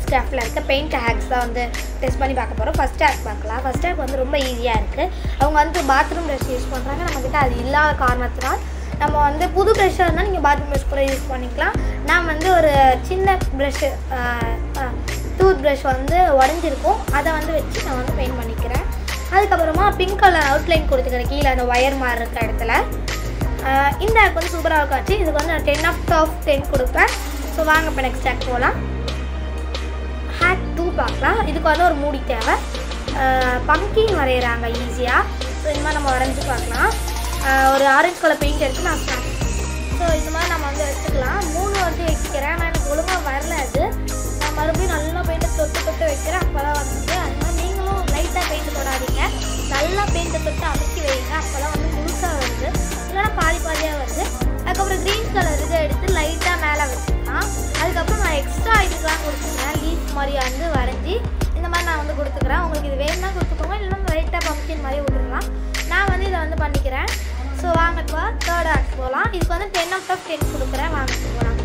arts கிராஃப்டில் இருக்க paint hacks தான் வந்து டெஸ்ட் பண்ணி பார்க்க போகிறோம் ஃபஸ்ட் ஹேக் பார்க்கலாம் ஃபஸ்ட் ஹேக் வந்து ரொம்ப ஈஸியாக இருக்குது அவங்க வந்து பாத்ரூம் ப்ரஷ் யூஸ் பண்ணுறாங்க நம்மக்கிட்ட அது இல்லாத காரணத்தினால் நம்ம வந்து புது ப்ரெஷ்ஷாக இருந்தால் நீங்கள் பாத்ரூம் ப்ரஷ் கூட யூஸ் பண்ணிக்கலாம் நான் வந்து ஒரு சின்ன ப்ரஷ்ஷு டூத் ப்ரஷ் வந்து உடஞ்சிருக்கும் அதை வந்து வச்சு நான் வந்து பெயிண்ட் பண்ணிக்கிறேன் அதுக்கப்புறமா பிங்க் கலர் அவுட்லைன் கொடுத்துக்கிறேன் கீழே அந்த ஒயர் மாதிரி இருக்கிற இடத்துல ஆஹ் இந்த ஆக் வந்து சூப்பராக இருக்காச்சு இதுக்கு வந்து நான் டென் ஆஃப் ஆஃப் டென் கொடுப்பேன் ஸோ வாங்க இப்போ நெக்ஸ்ட் ஆக் போகலாம் ஹேக் டூ பார்க்கலாம் இதுக்கு வந்து ஒரு மூடி தேவை பம்கின் வரைகிறாங்க ஈஸியாக ஸோ இந்த மாதிரி நம்ம வரைஞ்சி பார்க்கலாம் ஆஹ் ஒரு ஆரஞ்சு கலர் பெயிண்ட் எடுத்து நான் ஸ்டார்ட் ஸோ இந்த மாதிரி நம்ம வந்து வச்சுக்கலாம் மூணு வந்து வைக்கிறேன் ஆனால் எனக்கு ஒழுங்காக வரல அது நான் மறுபடியும் நல்லா பெயிண்ட்டை தொட்டு தொட்டு வைக்கிறேன் அப்போ தான் வந்து அது மாதிரி நீங்களும் லைட்டாக பெயிண்ட் தொடாதீங்க நல்லா பெயிண்ட்டை தொட்டு அமைக்கி வைங்க அப்போ தான் வந்து முழுசாக வருது இல்லைன்னா பாதி பாதியாக வருது அதுக்கப்புறம் க்ரீன் கலர் இதை எடுத்து லைட்டாக மேலே வச்சுக்கலாம் அதுக்கப்புறம் நான் எக்ஸ்ட்ரா இதுக்கெலாம் கொடுத்துக்கிறேன் லீஃப் மாதிரி வந்து வரைஞ்சி இந்த மாதிரி நான் வந்து கொடுத்துக்கிறேன் உங்களுக்கு இது வேணும்னா கொடுத்துக்கோங்க இல்லைன்னா லைட்டாக பம்கின் மாதிரி விட்டுருலாம் நான் வந்து இதை வந்து பண்ணிக்கிறேன் ஸோ வாங்க இப்போ தேர்ட் ஆக்ட் போகலாம் இதுக்கு வந்து டென் ஆஃப் ஆஃப் டென் கொடுக்குறேன் வாங்க போகலாம்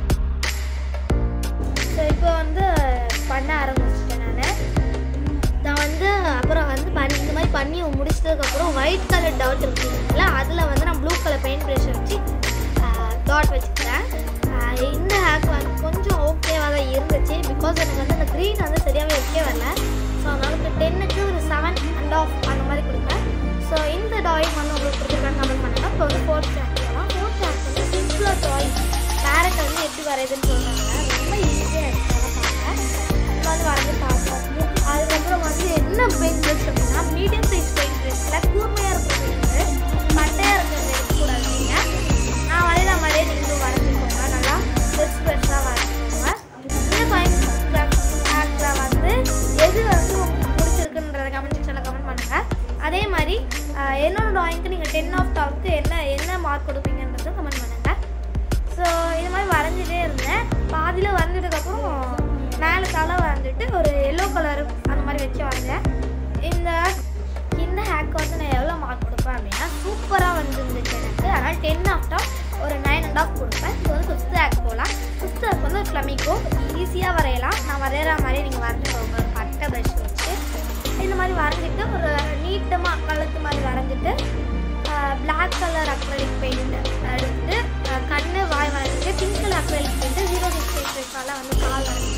ஸோ இப்போ வந்து பண்ண ஆரம்பிச்சிட்டேன் நான் நான் வந்து அப்புறம் வந்து பண்ணி இந்த மாதிரி பண்ணி முடிச்சதுக்கப்புறம் ஒயிட் கலர் டாட் இருக்குங்களா அதில் வந்து நான் ப்ளூ கலர் பெயிண்ட் ப்ரஷ் வச்சு டாட் வச்சுக்கிறேன் ஆஹ் இந்த ஹேக் வந்து கொஞ்சம் ஓகேவாக தான் இருந்துச்சு பிகாஸ் எனக்கு வந்து அந்த க்ரீன் வந்து சரியாகவே வைக்க வரல ஸோ அதனால டென்னுக்கு ஒரு செவன் அண்ட் ஆஃப் அந்த மாதிரி கொடுப்பேன் ஸோ இந்த டாயிங் வந்து உங்களுக்கு பிடிச்சிருக்கான்னு கமெண்ட் பண்ணுங்கள் இப்போ வந்து ஃபோர்த் சாக் போகலாம் ஃபோர்த் சாக் வந்து சிம்பிளாக டாயிங் பேரட் வந்து எப்படி வரையுதுன்னு சொல்கிறாங்க ரொம்ப ஈஸியாக இருக்காங்க இந்த மாதிரி வரைஞ்சி பார்ப்போம் அதுக்கப்புறம் வந்து என்ன பெயிண்ட் ப்ரஷ் அப்படின்னா மீடியம் சைஸ் பெயிண்ட் ப்ரஷ்ல கூர்மையாக இருக்கும் பெயிண்ட் ப்ரஷ் மட்டையாக இருக்கிறது எடுக்கக்கூடாது நீங்கள் நான் வரைகிற மாதிரியே நீங்களும் வரைஞ்சிக்கோங்க நல்லா பெருசு பெருசாக வரைஞ்சிக்கோங்க இந்த பாயிண்ட் ஆக்டில் வந்து எது வந்து உங்களுக்கு பிடிச்சிருக்குன்றத கமெண்ட் செக்ஷனில் கமெண்ட் பண்ணுங்கள் அதே மாதிரி ஆஹ், என்னோட ட்ராயிங்க்கு நீங்கள் டென் ஆஃப் டாப்க்கு என்ன என்ன மார்க் கொடுப்பீங்கன்றதும் கமெண்ட் பண்ணுங்கள் ஸோ இது மாதிரி வரைஞ்சிட்டே இருந்தேன் பாதியில் வரைஞ்சதுக்கப்புறம் மேலே தலை வரைஞ்சிட்டு ஒரு எல்லோ கலர் அந்த மாதிரி வச்சு வரைஞ்சேன் இந்த இந்த ஹேக் வந்து நான் எவ்வளோ மார்க் கொடுப்பேன் அப்படின்னா சூப்பராக வந்துருந்துச்சு எனக்கு அதனால் டென் ஆஃப் டாப் ஒரு நைன் அண்ட் ஆஃப் கொடுப்பேன் இது வந்து ஃபிஃப்த் ஹேக் போகலாம் ஃபிஃப்த் ஹேக் வந்து ஃப்ளமிக்கோ ஈஸியாக வரையலாம் நான் வரைகிற மாதிரி நீங்கள் வரைஞ்சிக்கோங்க ஒரு பட்டை ப்ரஷ் வச்சு இந்த மாதிரி வரைஞ்சிட்டு ஒரு நீட்டமாக கழுத்து மாதிரி வரைஞ்சிட்டு பிளாக் கலர் அக்ரலிக் பெயிண்ட் எடுத்துட்டு அஹ், கண்ணு வாய் வரைஞ்சிட்டு pink colour acrylic paint zero six eight வந்து கால் வரைஞ்சிட்டு